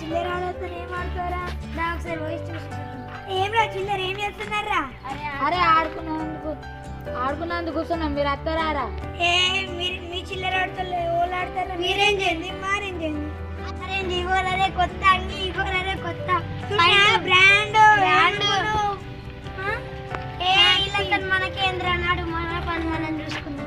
చిల్లర ఆడతారు ఏం ఆడతారా నా ఒకసారి వాయిస్ చూసి ఏం రా చిల్లర ఏం చేస్తున్నారా అరే ఆడుకున్నందుకు ఆడుకున్నందుకు కూర్చున్నాం మీరు అత్తరారా ఏ మీరు మీ చిల్లర ఆడతారు ఓళ్ళు ఆడతారా మీరేం చేయండి మారేం చేయండి అరే ఇగోలరే కొత్త అంగి ఇగోలరే కొత్త బ్రాండ్ బ్రాండ్ ఏ ఇలా మనకేంద్ర నాడు మన పని మనం చూసుకుందాం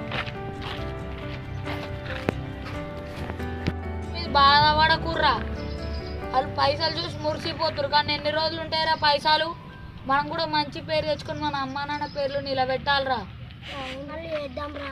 మీరు బాధపడకుర్రా వాళ్ళు పైసలు చూసి మురిసిపోతురు కానీ ఎన్ని రోజులు ఉంటాయిరా పైసలు మనం కూడా మంచి పేరు తెచ్చుకొని మన అమ్మా నాన్న పేర్లు నిలబెట్టాలిరా మళ్ళీ వేద్దాం రా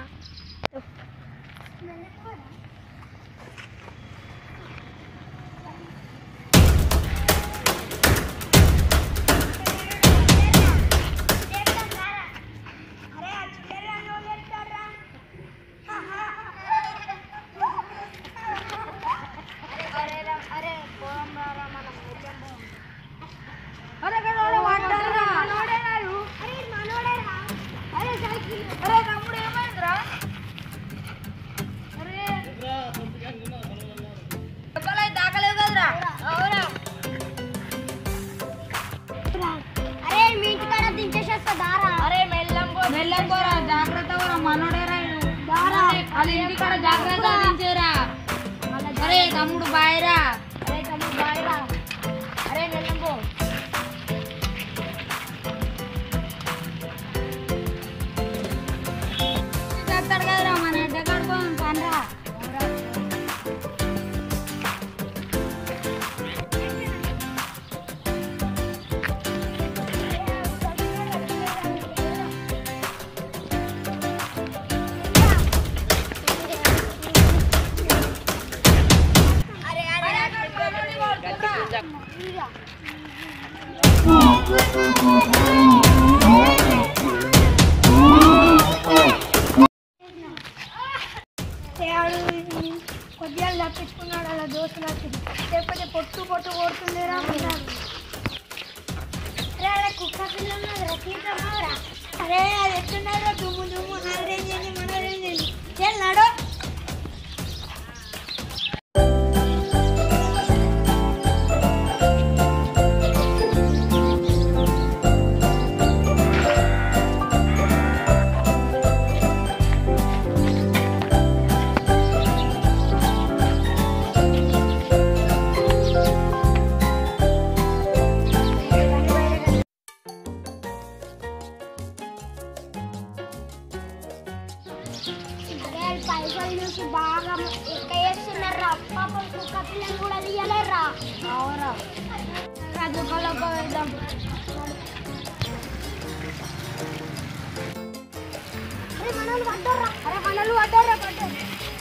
అరే మీ ఇంటికాడ దించేసేస్తా దారా అరే మెల్లం మెల్లం పోరా జాగ్రత్త మనోడేరా దారా వాళ్ళ ఇంటికాడ జాగ్రత్త దించేరా అరే తమ్ముడు బాయ్రా అరే తమ్ముడు బాయ్ రా అరే మెల్లం పో చెప్తాడు కదరా మన ఎడ్డ కడుకోని పనిరా అరే అరే కొద్దిగా తప్పించుకున్నాడు అలా దోస్తులకి లేకపోతే పొట్టు పొట్టు కొడుతుండేరా అరే అలా కుక్క పిల్ల ఉన్నదిరా తీద్దామారా అరే అది ఎట్టున్నారో దుమ్ము దుమ్ము అది రేంజ్ చేయండి మన రేంజ్ చేయండి చెల్లాడు అరే పైసలు చూసి బాగా ఎక్క చేస్తున్నారా పాపం కుక్క పిల్లని కూడా తీయలేరా అవురా దుకాణంలో వెళ్దాం అరే మనలు పడ్డారా అరే మనలు పడ్డారా పడ్డారు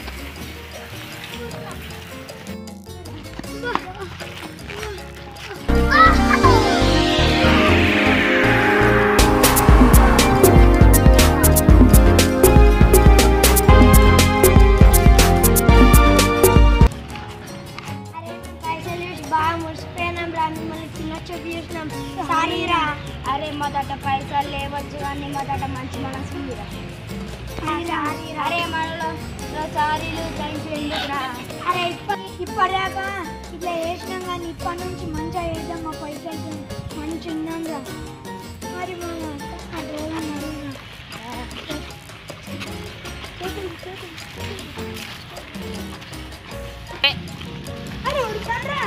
అరే పైసలు చూసి బాగా మురిసిపోయినాం రా మిమ్మల్ని చిన్న చూపు చూసినాం సారీ రా అరే మొదట పైసలు లేవచ్చు కానీ మొదట మంచి మనసు ఉందిరా అరే మనలో సారీలు థ్యాంక్ యూ ఎందుకురా అరే ఇప్పటి ఇప్పటిదాకా ఇట్లా వేసినాం కానీ ఇప్పటి నుంచి మంచిగా వేద్దాం మా పైసలు మంచి ఉందాం రా మరి మన ఆ రోజు మరువురా. చేతులు, చేతులు. అరే ఉడకండ్రా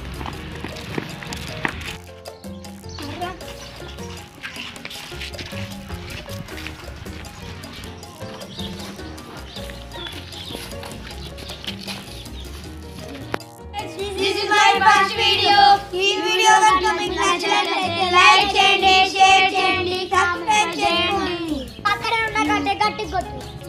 అర్రా This is my first video. ఈ వీడియో కనుక మీకు నచ్చినట్లయితే లైక్ చేయండి షేర్ చేయండి సబ్స్క్రైబ్ చేయండి పక్కనే ఉన్న గంట గట్టి కొట్టు